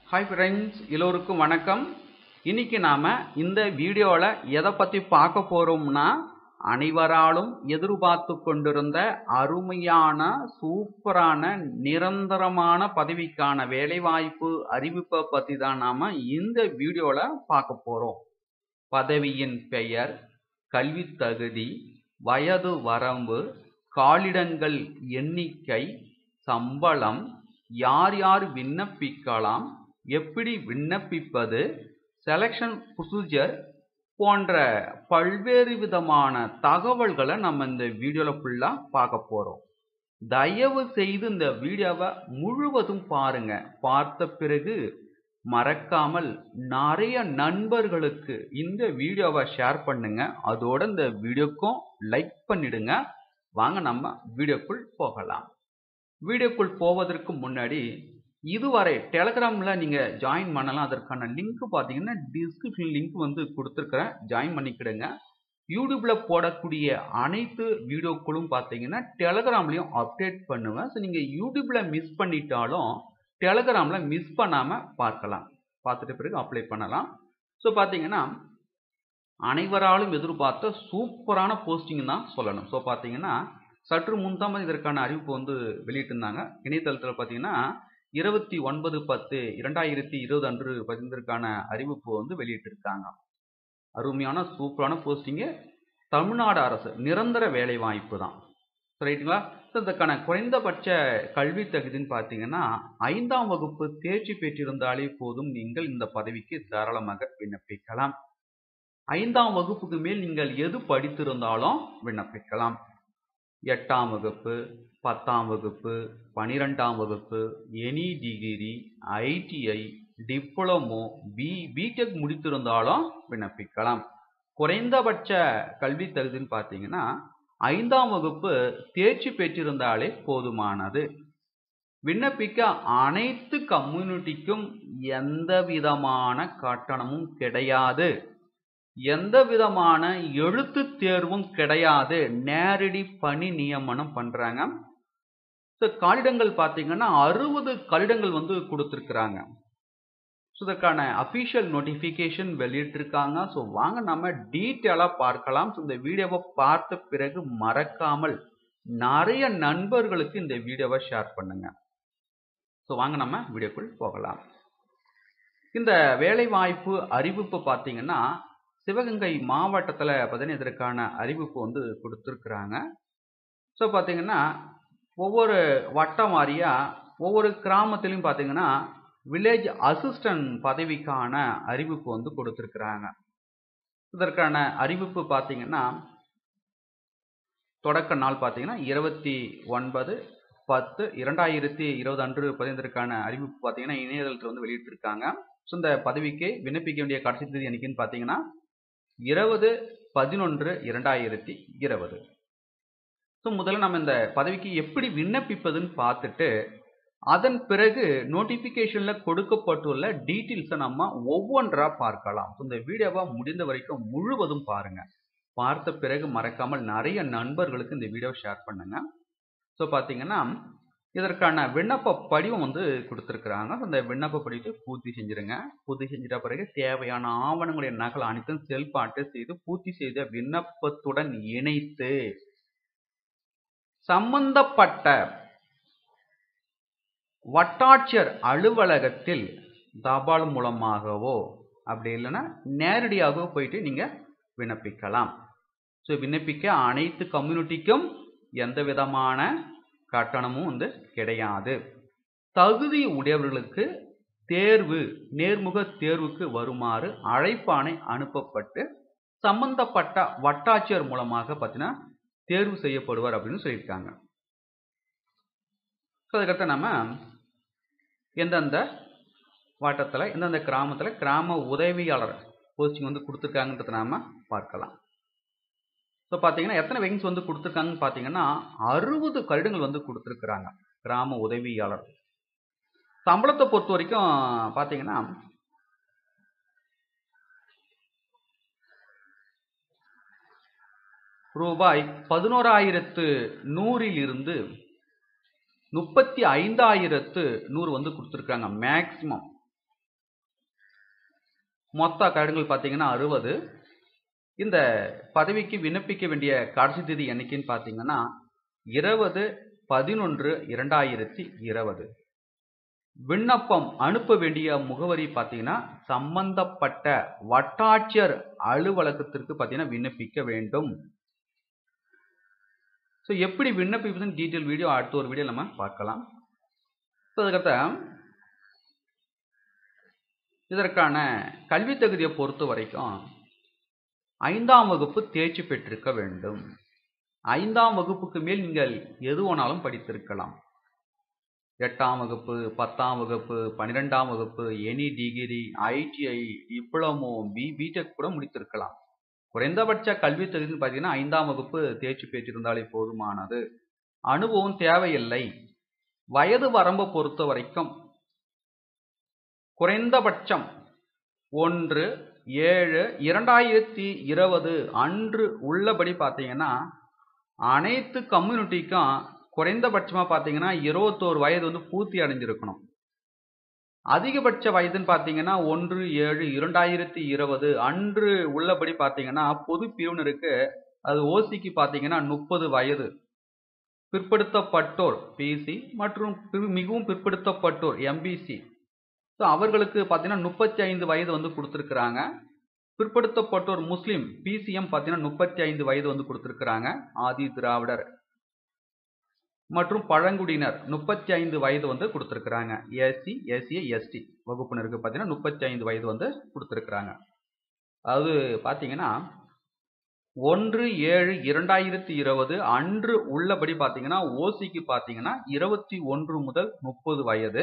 hi friends எல்லோருக்கும் வணக்கம் இன்னைக்கு நாம இந்த வீடியோவில் எதை பற்றி பார்க்க போறோம்னா அனைவராலும் எதிர்பார்த்து கொண்டிருந்த அருமையான சூப்பரான நிரந்தரமான பதவிக்கான வேலைவாய்ப்பு அறிவிப்பை பற்றி தான் நாம இந்த வீடியோவில் பார்க்க போறோம் பதவியின் பெயர் கல்வி தகுதி வயது வரம்பு காலிடங்கள் எண்ணிக்கை சம்பளம் யார் யார் விண்ணப்பிக்கலாம் எப்படி விண்ணப்பிப்பது செலெக்ஷன் ப்ரொசீஜர் போன்ற பல்வேறு விதமான தகவல்களை நம்ம இந்த வீடியோவில் ஃபுல்லாக பார்க்க போகிறோம் தயவு செய்து இந்த வீடியோவை முழுவதும் பாருங்க பார்த்த பிறகு மறக்காமல் நிறைய நண்பர்களுக்கு இந்த வீடியோவை ஷேர் பண்ணுங்க அதோட இந்த வீடியோக்கும் லைக் பண்ணிடுங்க வாங்க நம்ம வீடியோக்குள் போகலாம் வீடியோக்குள் போவதற்கு முன்னாடி இதுவரை டெலகிராமில் நீங்கள் ஜாயின் பண்ணலாம் அதற்கான லிங்க் பார்த்தீங்கன்னா டிஸ்கிரிப்ஷன் லிங்க் வந்து கொடுத்துருக்குறேன் ஜாயின் பண்ணிக்கிடுங்க யூடியூப்பில் போடக்கூடிய அனைத்து வீடியோக்களும் பார்த்தீங்கன்னா டெலகிராம்லேயும் அப்டேட் பண்ணுவேன் ஸோ நீங்கள் யூடியூப்பில் மிஸ் பண்ணிட்டாலும் டெலகிராமில் மிஸ் பண்ணாமல் பார்க்கலாம் பார்த்துட்டு பிறகு அப்ளை பண்ணலாம் ஸோ பார்த்தீங்கன்னா அனைவராலும் எதிர்பார்த்த சூப்பரான போஸ்டிங் தான் சொல்லணும் ஸோ பார்த்தீங்கன்னா சற்று முன்தாமல் இதற்கான அறிவிப்பு வந்து வெளியிட்டிருந்தாங்க இணையதளத்தில் பார்த்தீங்கன்னா இருபத்தி ஒன்பது பத்து இரண்டாயிரத்தி இருபது அன்று பதினதற்கான அறிவிப்பு வந்து வெளியிட்டிருக்காங்க அருமையான சூப்பரான போஸ்டிங்கு தமிழ்நாடு அரசு நிரந்தர வேலை வாய்ப்பு தான் ரைட்டுங்களா ஸோ இதற்கான குறைந்தபட்ச கல்வி தகுதின்னு பார்த்தீங்கன்னா ஐந்தாம் வகுப்பு தேர்ச்சி பெற்றிருந்தாலே போதும் நீங்கள் இந்த பதவிக்கு தாராளமாக விண்ணப்பிக்கலாம் ஐந்தாம் வகுப்புக்கு மேல் நீங்கள் எது படித்திருந்தாலும் விண்ணப்பிக்கலாம் எட்டாம் வகுப்பு பத்தாம் வகுப்பு பனிரெண்டாம் வகுப்பு any degree ITI diploma B BTech முடித்திருந்தாலும் விண்ணப்பிக்கலாம் குறைந்தபட்ச கல்வி தகுதின்னு பார்த்தீங்கன்னா ஐந்தாம் வகுப்பு தேர்ச்சி பெற்றிருந்தாலே போதுமானது விண்ணப்பிக்க அனைத்து கம்யூனிட்டிக்கும் எந்த விதமான கட்டணமும் கிடையாது எந்த விதமான எழுத்து தேர்வும் கிடையாது நேரடி பணி நியமனம் பண்றாங்க ஸோ காலிடங்கள் பார்த்தீங்கன்னா அறுபது கலிடங்கள் வந்து கொடுத்துருக்குறாங்க ஸோ இதற்கான அஃபிஷியல் நோட்டிஃபிகேஷன் வெளியிட்டிருக்காங்க ஸோ வாங்க நம்ம டீட்டெயிலாக பார்க்கலாம் ஸோ இந்த வீடியோவை பார்த்த பிறகு மறக்காமல் நிறைய நண்பர்களுக்கு இந்த வீடியோவை ஷேர் பண்ணுங்க ஸோ வாங்க நம்ம வீடியோக்குள் போகலாம் இந்த வேலைவாய்ப்பு அறிவிப்பு பார்த்தீங்கன்னா சிவகங்கை மாவட்டத்தில் பார்த்தீங்கன்னா இதற்கான அறிவிப்பு வந்து கொடுத்துருக்குறாங்க ஸோ பார்த்தீங்கன்னா ஒவ்வொரு வட்டம் வாரியாக ஒவ்வொரு கிராமத்திலையும் பார்த்தீங்கன்னா வில்லேஜ் அசிஸ்டன்ட் பதவிக்கான அறிவிப்பு வந்து கொடுத்துருக்குறாங்க இதற்கான அறிவிப்பு பார்த்தீங்கன்னா தொடக்க நாள் பார்த்தீங்கன்னா இருபத்தி ஒன்பது பத்து இரண்டாயிரத்தி இருபது அன்று பதினதற்கான அறிவிப்பு பார்த்தீங்கன்னா இணையதளத்தில் வந்து வெளியிட்டிருக்காங்க ஸோ இந்த பதவிக்கு விண்ணப்பிக்க வேண்டிய கடைசி தேதி என்னைக்குன்னு பார்த்தீங்கன்னா இருபது பதினொன்று இரண்டாயிரத்தி இருபது ஸோ முதல்ல நம்ம இந்த பதவிக்கு எப்படி விண்ணப்பிப்பதுன்னு பார்த்துட்டு அதன் பிறகு நோட்டிஃபிகேஷனில் கொடுக்கப்பட்டுள்ள டீட்டெயில்ஸை நம்ம ஒவ்வொன்றா பார்க்கலாம் ஸோ இந்த வீடியோவை முடிந்த வரைக்கும் முழுவதும் பாருங்க பார்த்த பிறகு மறக்காமல் நிறைய நண்பர்களுக்கு இந்த வீடியோ ஷேர் பண்ணுங்க ஸோ பார்த்தீங்கன்னா இதற்கான விண்ணப்ப படிவம் வந்து கொடுத்துருக்குறாங்க அந்த விண்ணப்ப படிவத்தை பூர்த்தி செஞ்சிருங்க பூர்த்தி செஞ்சிட்ட பிறகு தேவையான ஆவணங்களுடைய நகல் அனைத்தும் செல்பாட்டு செய்து பூர்த்தி செய்த விண்ணப்பத்துடன் இணைத்து சம்பந்தப்பட்ட வட்டாட்சியர் அலுவலகத்தில் தபால் மூலமாகவோ அப்படி இல்லைன்னா நேரடியாகவோ போயிட்டு நீங்க விண்ணப்பிக்கலாம் ஸோ விண்ணப்பிக்க அனைத்து கம்யூனிட்டிக்கும் எந்த விதமான கட்டணமும் வந்து கிடையாது தகுதி உடையவர்களுக்கு தேர்வு நேர்முக தேர்வுக்கு வருமாறு அழைப்பானை அனுப்பப்பட்டு சம்பந்தப்பட்ட வட்டாட்சியர் மூலமாக பார்த்தீங்கன்னா தேர்வு செய்யப்படுவார் அப்படின்னு சொல்லியிருக்காங்க ஸோ அதுக்கடுத்து நம்ம எந்தெந்த வாட்டத்தில் எந்தெந்த கிராமத்தில் கிராம உதவியாளர் போஸ்டிங் வந்து கொடுத்துருக்காங்கன்றத நாம் பார்க்கலாம் ஸோ பார்த்தீங்கன்னா எத்தனை வேகன்ஸ் வந்து கொடுத்துருக்காங்கன்னு பார்த்தீங்கன்னா அறுபது கருடங்கள் வந்து கொடுத்துருக்குறாங்க கிராம உதவியாளர் சம்பளத்தை பொறுத்த வரைக்கும் பார்த்தீங்கன்னா ரூபாய் பதினோராயிரத்து நூறில் இருந்து முப்பத்தி ஐந்தாயிரத்து நூறு வந்து கொடுத்துருக்காங்க மேக்சிமம் மொத்த கடிதங்கள் பார்த்தீங்கன்னா அறுபது இந்த பதவிக்கு விண்ணப்பிக்க வேண்டிய கடைசி தேதி என்னைக்குன்னு பார்த்தீங்கன்னா இருபது பதினொன்று இரண்டாயிரத்தி இருபது விண்ணப்பம் அனுப்ப வேண்டிய முகவரி பார்த்தீங்கன்னா சம்பந்தப்பட்ட வட்டாட்சியர் அலுவலகத்திற்கு பார்த்தீங்கன்னா விண்ணப்பிக்க வேண்டும் ஸோ எப்படி விண்ணப்பிப்பதுன்னு டீட்டெயில் வீடியோ அடுத்த ஒரு வீடியோ நம்ம பார்க்கலாம் ஸோ அதுக்கடுத்த இதற்கான கல்வி தகுதியை பொறுத்த வரைக்கும் ஐந்தாம் வகுப்பு தேர்ச்சி பெற்றிருக்க வேண்டும் ஐந்தாம் வகுப்புக்கு மேல் நீங்கள் எது வேணாலும் படித்திருக்கலாம் எட்டாம் வகுப்பு பத்தாம் வகுப்பு பன்னிரெண்டாம் வகுப்பு any degree ITI diploma B BTech கூட முடித்திருக்கலாம் குறைந்தபட்ச கல்வி தகுதின்னு பார்த்தீங்கன்னா ஐந்தாம் வகுப்பு தேர்ச்சி பெற்றிருந்தாலே போதுமானது அனுபவம் தேவையில்லை வயது வரம்பை பொறுத்த வரைக்கும் குறைந்தபட்சம் ஒன்று ஏழு இரண்டாயிரத்தி இருபது அன்று உள்ளபடி பார்த்தீங்கன்னா அனைத்து கம்யூனிட்டிக்கும் குறைந்தபட்சமாக பார்த்தீங்கன்னா இருபத்தோரு வயது வந்து பூர்த்தி அடைஞ்சிருக்கணும் அதிகபட்ச வயதுன்னு பார்த்தீங்கன்னா ஒன்று ஏழு இரண்டாயிரத்தி இருபது அன்று உள்ளபடி பார்த்தீங்கன்னா பொது பிரிவினருக்கு அது ஓசிக்கு பார்த்தீங்கன்னா முப்பது வயது பிற்படுத்தப்பட்டோர் பிசி மற்றும் மிகவும் பிற்படுத்தப்பட்டோர் எம்பிசி ஸோ அவர்களுக்கு பார்த்தீங்கன்னா முப்பத்தி ஐந்து வயது வந்து கொடுத்துருக்குறாங்க பிற்படுத்தப்பட்டோர் முஸ்லீம் பிசிஎம் பார்த்தீங்கன்னா முப்பத்தி ஐந்து வயது வந்து கொடுத்துருக்குறாங்க ஆதி திராவிடர் மற்றும் பழங்குடியினர் முப்பத்தி ஐந்து வயது வந்து கொடுத்துருக்குறாங்க எஸ்சி எஸ்சி எஸ்டி வகுப்பினருக்கு பார்த்தீங்கன்னா முப்பத்தி ஐந்து வயது வந்து கொடுத்துருக்குறாங்க அதாவது பார்த்தீங்கன்னா ஒன்று ஏழு இரண்டாயிரத்தி இருபது அன்று உள்ளபடி பார்த்தீங்கன்னா ஓசிக்கு பார்த்தீங்கன்னா இருபத்தி ஒன்று முதல் முப்பது வயது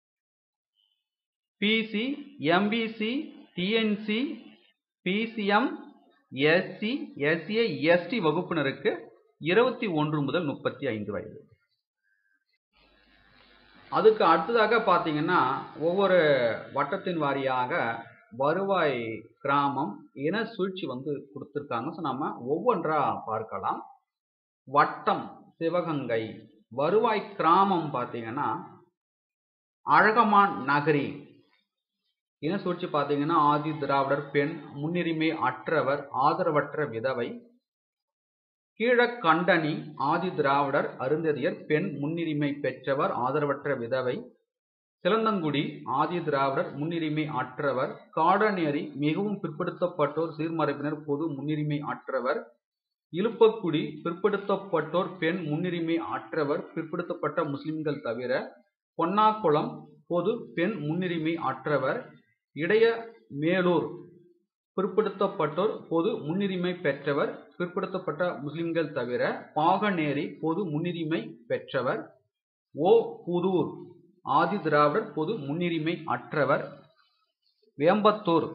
BC MBC DNC BCM SC SA ST வகுப்பினருக்கு இருபத்தி ஒன்று முதல் முப்பத்தி ஐந்து வயது அதுக்கு அடுத்ததாக பார்த்தீங்கன்னா ஒவ்வொரு வட்டத்தின் வாரியாக வருவாய் கிராமம் இன சூழ்ச்சி வந்து கொடுத்துருக்காங்க ஸோ நம்ம ஒவ்வொன்றா பார்க்கலாம் வட்டம் சிவகங்கை வருவாய் கிராமம் பார்த்தீங்கன்னா அழகமான் நகரி இன சூழ்ச்சி பார்த்தீங்கன்னா ஆதி திராவிடர் பெண் முன்னுரிமை அற்றவர் ஆதரவற்ற விதவை கீழக்கண்டனி ஆதி திராவிடர் அருந்ததியர் பெண் முன்னுரிமை பெற்றவர் ஆதரவற்ற விதவை சிலந்தங்குடி ஆதி திராவிடர் முன்னுரிமை அற்றவர் காடநேரி மிகவும் பிற்படுத்தப்பட்டோர் சீர்மரபினர் பொது முன்னுரிமை அற்றவர் இலுப்பக்குடி பிற்படுத்தப்பட்டோர் பெண் முன்னுரிமை அற்றவர் பிற்படுத்தப்பட்ட முஸ்லிம்கள் தவிர பொன்னாக்குளம் பொது பெண் முன்னுரிமை அற்றவர் இடைய மேலூர் பிற்படுத்தப்பட்டோர் பொது முன்னுரிமை பெற்றவர் பிற்படுத்தப்பட்ட முஸ்லிம்கள் தவிர பாகநேரி பொது முன்னுரிமை பெற்றவர் ஓ புதூர் ஆதி திராவிடர் பொது முன்னுரிமை அற்றவர் வேம்பத்தூர்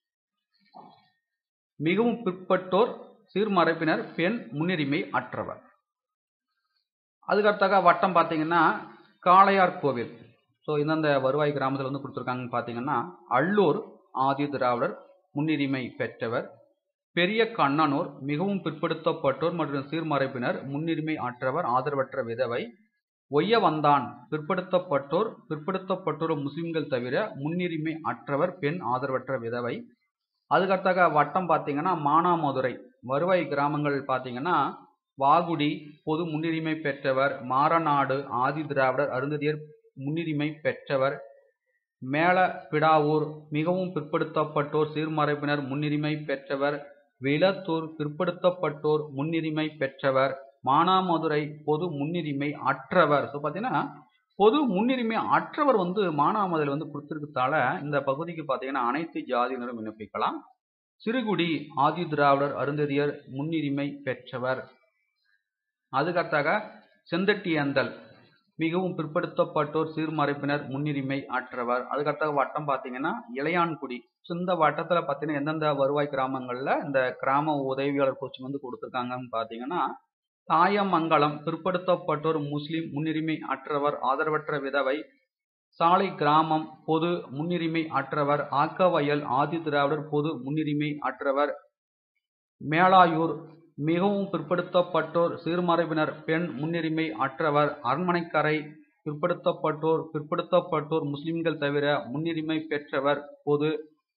மிகவும் பிற்பட்டோர் சீர்மரபினர் பெண் முன்னுரிமை அற்றவர் அதுக்கடுத்தாக வட்டம் பார்த்தீங்கன்னா காளையார் கோவில் ஸோ இந்தந்த வருவாய் கிராமத்தில் வந்து கொடுத்துருக்காங்கன்னு பார்த்தீங்கன்னா அள்ளூர் ஆதி திராவிடர் முன்னுரிமை பெற்றவர் பெரிய கண்ணனூர் மிகவும் பிற்படுத்தப்பட்டோர் மற்றும் சீர்மரபினர் முன்னுரிமை அற்றவர் ஆதரவற்ற விதவை ஒய்யவந்தான் பிற்படுத்தப்பட்டோர் பிற்படுத்தப்பட்டோர் முஸ்லிம்கள் தவிர முன்னுரிமை அற்றவர் பெண் ஆதரவற்ற விதவை அதுக்கடுத்தாக வட்டம் பார்த்தீங்கன்னா மானாமதுரை வருவாய் கிராமங்கள் பார்த்தீங்கன்னா வாகுடி பொது முன்னுரிமை பெற்றவர் மாரநாடு ஆதி திராவிடர் அருந்ததியர் முன்னுரிமை பெற்றவர் மேல பிடாவூர் மிகவும் பிற்படுத்தப்பட்டோர் சீர்மரபினர் முன்னுரிமை பெற்றவர் விளத்தூர் பிற்படுத்தப்பட்டோர் முன்னுரிமை பெற்றவர் மானாமதுரை பொது முன்னுரிமை அற்றவர் ஸோ பார்த்தீங்கன்னா பொது முன்னுரிமை அற்றவர் வந்து மானாமதுரை வந்து கொடுத்துருக்கதால இந்த பகுதிக்கு பார்த்தீங்கன்னா அனைத்து ஜாதியினரும் விண்ணப்பிக்கலாம் சிறுகுடி ஆதி திராவிடர் அருந்ததியர் முன்னுரிமை பெற்றவர் அதுக்கடுத்தாக செந்தட்டியந்தல் மிகவும் பிற்படுத்தப்பட்டோர் சீர்மறைப்பினர் முன்னுரிமை அற்றவர் அதுக்கடுத்த வட்டம் பார்த்தீங்கன்னா இளையான்குடி ஸோ இந்த வட்டத்தில் பார்த்தீங்கன்னா எந்தெந்த வருவாய் கிராமங்களில் இந்த கிராம உதவியாளர் கோச்சிங் வந்து கொடுத்துருக்காங்கன்னு பார்த்தீங்கன்னா தாயமங்கலம் பிற்படுத்தப்பட்டோர் முஸ்லிம் முன்னுரிமை அற்றவர் ஆதரவற்ற விதவை சாலை கிராமம் பொது முன்னுரிமை அற்றவர் ஆக்கவயல் ஆதி திராவிடர் பொது முன்னுரிமை அற்றவர் மேலாயூர் மிகவும் பிற்படுத்தப்பட்டோர் சீர்மரபினர் பெண் முன்னுரிமை அற்றவர் அரண்மனைக்கரை பிற்படுத்தப்பட்டோர் பிற்படுத்தப்பட்டோர் முஸ்லிம்கள் தவிர முன்னுரிமை பெற்றவர் பொது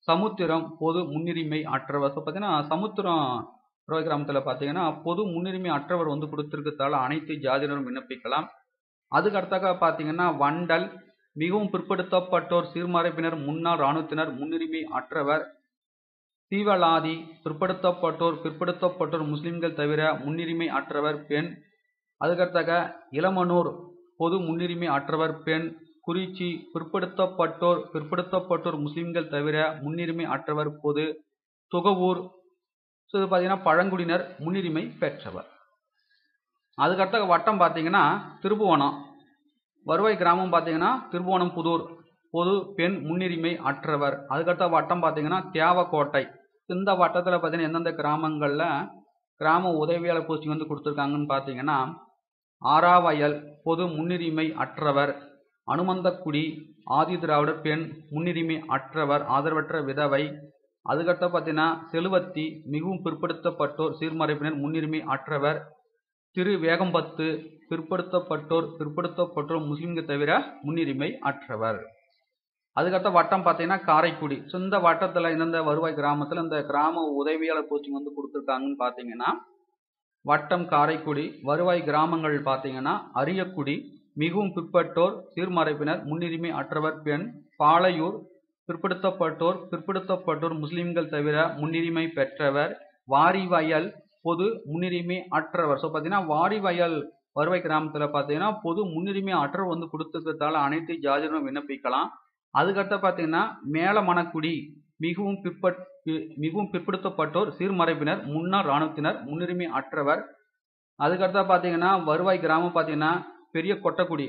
சமுத்திரம் பொது முன்னுரிமை அற்றவர் ஸோ பார்த்தீங்கன்னா சமுத்திரம் ரோய் கிராமத்தில் பார்த்தீங்கன்னா பொது முன்னுரிமை அற்றவர் வந்து கொடுத்திருக்கிறதால அனைத்து ஜாதியினரும் விண்ணப்பிக்கலாம் அதுக்கு அடுத்தாக பார்த்தீங்கன்னா வண்டல் மிகவும் பிற்படுத்தப்பட்டோர் சீர்மரபினர் முன்னாள் இராணுவத்தினர் முன்னுரிமை அற்றவர் தீவலாதி பிற்படுத்தப்பட்டோர் பிற்படுத்தப்பட்டோர் முஸ்லிம்கள் தவிர முன்னுரிமை அற்றவர் பெண் அதுக்கடுத்தாக இளமனூர் பொது முன்னுரிமை அற்றவர் பெண் குறிச்சி பிற்படுத்தப்பட்டோர் பிற்படுத்தப்பட்டோர் முஸ்லிம்கள் தவிர முன்னுரிமை அற்றவர் பொது துகவூர் ஸோ இது பார்த்தீங்கன்னா பழங்குடியினர் முன்னுரிமை பெற்றவர் அதுக்கடுத்த வட்டம் பார்த்தீங்கன்னா திருப்புவனம் வருவாய் கிராமம் பார்த்தீங்கன்னா திருப்புவனம் புதூர் பொது பெண் முன்னுரிமை அற்றவர் அதுக்கடுத்த வட்டம் பார்த்தீங்கன்னா தியாவக்கோட்டை இந்த வட்டத்தில் பார்த்தீங்கன்னா எந்தெந்த கிராமங்களில் கிராம உதவியாளர் போஸ்டிங் வந்து கொடுத்துருக்காங்கன்னு பார்த்தீங்கன்னா ஆறாவயல் பொது முன்னுரிமை அற்றவர் அனுமந்தக்குடி ஆதி திராவிடர் பெண் முன்னுரிமை அற்றவர் ஆதரவற்ற விதவை அதுக்கடுத்த பார்த்தீங்கன்னா செலுவத்தி மிகவும் பிற்படுத்தப்பட்டோர் சீர்மறைப்பினர் முன்னுரிமை அற்றவர் திரு வேகம்பத்து பிற்படுத்தப்பட்டோர் பிற்படுத்தப்பட்டோர் முஸ்லிம்கள் தவிர முன்னுரிமை அற்றவர் அதுக்கடுத்த வட்டம் பார்த்தீங்கன்னா காரைக்குடி ஸோ இந்த வட்டத்தில் இந்தந்த வருவாய் கிராமத்தில் இந்த கிராம உதவியாளர் போஸ்டிங் வந்து கொடுத்துருக்காங்கன்னு பார்த்தீங்கன்னா வட்டம் காரைக்குடி வருவாய் கிராமங்கள் பார்த்தீங்கன்னா அரியக்குடி மிகவும் பிற்பட்டோர் சீர்மறைப்பினர் முன்னுரிமை அற்றவர் பெண் பாளையூர் பிற்படுத்தப்பட்டோர் பிற்படுத்தப்பட்டோர் முஸ்லிம்கள் தவிர முன்னுரிமை பெற்றவர் வாரிவயல் பொது முன்னுரிமை அற்றவர் ஸோ பார்த்தீங்கன்னா வாரிவயல் வருவாய் கிராமத்தில் பார்த்தீங்கன்னா பொது முன்னுரிமை அற்றவர் வந்து கொடுத்துக்கிறதால அனைத்து ஜாதியினரும் விண்ணப்பிக்கலாம் அதுக்கடுத்து பார்த்தீங்கன்னா மேலமணக்குடி மிகவும் பிற்பட் மிகவும் பிற்படுத்தப்பட்டோர் சீர்மறைப்பினர் முன்னாள் இராணுவத்தினர் முன்னுரிமை அற்றவர் அதுக்கடுத்தா பார்த்தீங்கன்னா வருவாய் கிராமம் பார்த்தீங்கன்னா பெரிய கொட்டக்குடி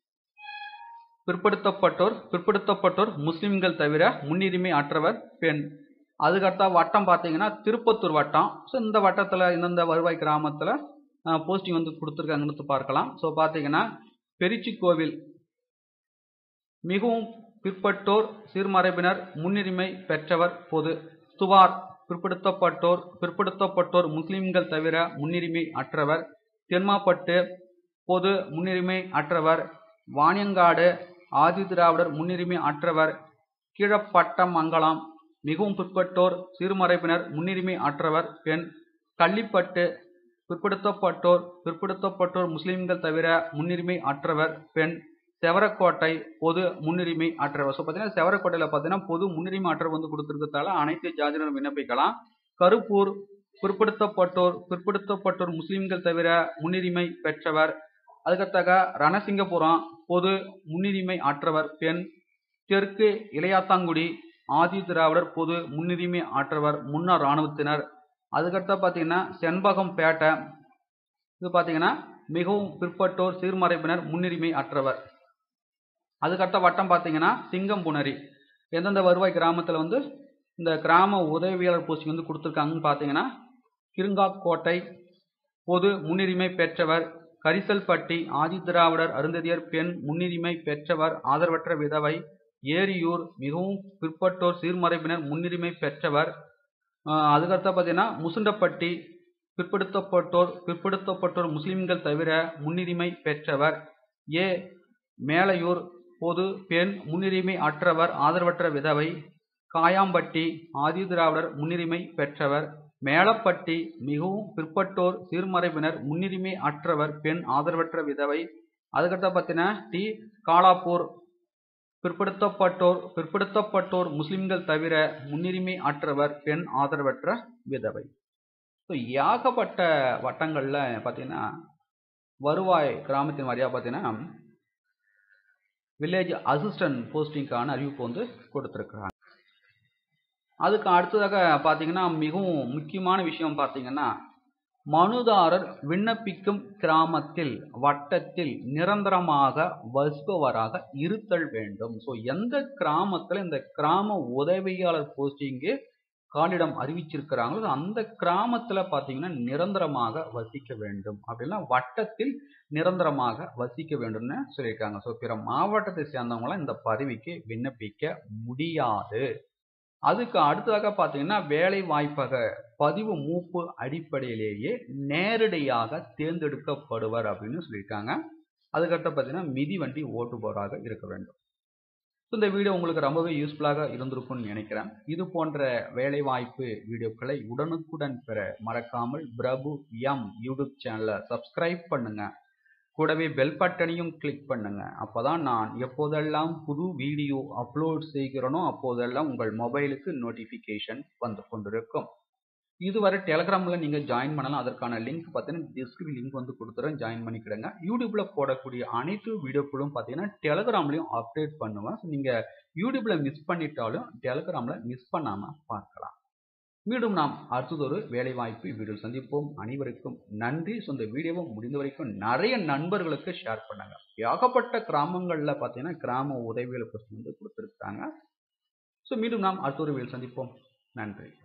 பிற்படுத்தப்பட்டோர் பிற்படுத்தப்பட்டோர் முஸ்லிம்கள் தவிர முன்னுரிமை அற்றவர் பெண் அதுக்கடுத்தா வட்டம் பார்த்தீங்கன்னா திருப்பத்தூர் வட்டம் ஸோ இந்த வட்டத்தில் இந்தந்த வருவாய் கிராமத்தில் போஸ்டிங் வந்து கொடுத்துருக்காங்கன்னு பார்க்கலாம் ஸோ பார்த்தீங்கன்னா பெரிச்சி கோவில் மிகவும் பிற்பட்டோர் சீர்மரபினர் முன்னுரிமை பெற்றவர் பொது துவார் பிற்படுத்தப்பட்டோர் பிற்படுத்தப்பட்டோர் முஸ்லிம்கள் தவிர முன்னுரிமை அற்றவர் தென்மாப்பட்டு பொது முன்னுரிமை அற்றவர் வாணியங்காடு ஆதி திராவிடர் முன்னுரிமை அற்றவர் கீழப்பட்டமங்கலம் மிகவும் பிற்பட்டோர் சிறுமறைப்பினர் முன்னுரிமை அற்றவர் பெண் கள்ளிப்பட்டு பிற்படுத்தப்பட்டோர் பிற்படுத்தப்பட்டோர் முஸ்லிம்கள் தவிர முன்னுரிமை அற்றவர் பெண் செவரக்கோட்டை பொது முன்னுரிமை அற்றவர் ஸோ பார்த்தீங்கன்னா செவரக்கோட்டையில் பார்த்தீங்கன்னா பொது முன்னுரிமை அற்றவர் வந்து கொடுத்துருக்கிறதால அனைத்து ஜாதியினரும் விண்ணப்பிக்கலாம் கருப்பூர் பிற்படுத்தப்பட்டோர் பிற்படுத்தப்பட்டோர் முஸ்லிம்கள் தவிர முன்னுரிமை பெற்றவர் அதுக்கடுத்தாக ரணசிங்கபுரம் பொது முன்னுரிமை அற்றவர் பெண் தெற்கு இளையாத்தாங்குடி ஆதி திராவிடர் பொது முன்னுரிமை ஆற்றவர் முன்னாள் இராணுவத்தினர் அதுக்கடுத்த பார்த்தீங்கன்னா செண்பகம் பேட்டை இது பார்த்தீங்கன்னா மிகவும் பிற்பட்டோர் சீர்மறைப்பினர் முன்னுரிமை அற்றவர் அதுக்கடுத்த வட்டம் பார்த்தீங்கன்னா சிங்கம்புணரி எந்தெந்த வருவாய் கிராமத்தில் வந்து இந்த கிராம உதவியாளர் போஸ்டிங் வந்து கொடுத்துருக்காங்கன்னு பார்த்தீங்கன்னா கிருங்காக்கோட்டை பொது முன்னுரிமை பெற்றவர் கரிசல்பட்டி ஆதி திராவிடர் அருந்ததியர் பெண் முன்னுரிமை பெற்றவர் ஆதரவற்ற விதவை ஏரியூர் மிகவும் பிற்பட்டோர் சீர்மறைப்பினர் முன்னுரிமை பெற்றவர் அதுக்கடுத்த பார்த்தீங்கன்னா முசுண்டப்பட்டி பிற்படுத்தப்பட்டோர் பிற்படுத்தப்பட்டோர் முஸ்லிம்கள் தவிர முன்னுரிமை பெற்றவர் ஏ மேலையூர் பொது பெண் முன்னுரிமை அற்றவர் ஆதரவற்ற விதவை காயாம்பட்டி ஆதி திராவிடர் முன்னுரிமை பெற்றவர் மேலப்பட்டி மிகவும் பிற்பட்டோர் சீர்மறைவினர் முன்னுரிமை அற்றவர் பெண் ஆதரவற்ற விதவை அதுக்கடுத்த பார்த்தீங்கன்னா டி காலாப்பூர் பிற்படுத்தப்பட்டோர் பிற்படுத்தப்பட்டோர் முஸ்லிம்கள் தவிர முன்னுரிமை அற்றவர் பெண் ஆதரவற்ற விதவை ஸோ ஏகப்பட்ட வட்டங்களில் பார்த்தீங்கன்னா வருவாய் கிராமத்தின் வாரியாக பார்த்தீங்கன்னா வில்லேஜ் அசிஸ்டன்ட் போஸ்டிங்கான அறிவிப்பு வந்து கொடுத்துருக்குறாங்க அதுக்கு அடுத்ததாக பார்த்தீங்கன்னா மிகவும் முக்கியமான விஷயம் பார்த்தீங்கன்னா மனுதாரர் விண்ணப்பிக்கும் கிராமத்தில் வட்டத்தில் நிரந்தரமாக வசிப்பவராக இருத்தல் வேண்டும் ஸோ எந்த கிராமத்தில் இந்த கிராம உதவியாளர் போஸ்டிங்கு காலிடம் அறிவிச்சிருக்கிறாங்களோ அந்த கிராமத்தில் பார்த்தீங்கன்னா நிரந்தரமாக வசிக்க வேண்டும் அப்படின்னா வட்டத்தில் நிரந்தரமாக வசிக்க வேண்டும்னு சொல்லியிருக்காங்க ஸோ பிற மாவட்டத்தை சேர்ந்தவங்களாம் இந்த பதவிக்கு விண்ணப்பிக்க முடியாது அதுக்கு அடுத்ததாக பார்த்தீங்கன்னா வேலை வாய்ப்பக பதிவு மூப்பு அடிப்படையிலேயே நேரடியாக தேர்ந்தெடுக்கப்படுவர் அப்படின்னு சொல்லியிருக்காங்க அதுக்கடுத்து பார்த்தீங்கன்னா மிதிவண்டி ஓட்டுபவராக இருக்க வேண்டும் ஸோ இந்த வீடியோ உங்களுக்கு ரொம்பவே யூஸ்ஃபுல்லாக இருந்திருக்கும்னு நினைக்கிறேன் இது போன்ற வேலைவாய்ப்பு வீடியோக்களை உடனுக்குடன் பெற மறக்காமல் பிரபு எம் யூடியூப் சேனலை சப்ஸ்கிரைப் பண்ணுங்க கூடவே பெல் பட்டனையும் கிளிக் பண்ணுங்க அப்பதான் நான் எப்போதெல்லாம் புது வீடியோ அப்லோட் செய்கிறேனோ அப்போதெல்லாம் உங்கள் மொபைலுக்கு நோட்டிஃபிகேஷன் வந்து கொண்டிருக்கும் இதுவரை டெலகிராமில் நீங்கள் ஜாயின் பண்ணலாம் அதற்கான லிங்க் பார்த்தீங்கன்னா டிஸ்கிரிப் லிங்க் வந்து கொடுத்துறேன் ஜாயின் பண்ணிக்கிடுங்க யூடியூப்பில் போடக்கூடிய அனைத்து வீடியோக்களும் பார்த்தீங்கன்னா டெலகிராம்லையும் அப்டேட் பண்ணுவேன் ஸோ நீங்கள் யூடியூப்பில் மிஸ் பண்ணிட்டாலும் டெலகிராமில் மிஸ் பண்ணாமல் பார்க்கலாம் மீண்டும் நாம் அடுத்ததொரு வேலைவாய்ப்பு வீடியோ சந்திப்போம் அனைவருக்கும் நன்றி ஸோ இந்த வீடியோவை முடிந்த வரைக்கும் நிறைய நண்பர்களுக்கு ஷேர் பண்ணுங்க ஏகப்பட்ட கிராமங்களில் பார்த்தீங்கன்னா கிராம உதவிகளை வந்து கொடுத்துருக்காங்க ஸோ மீண்டும் நாம் அடுத்த ஒரு வீடியோ சந்திப்போம் நன்றி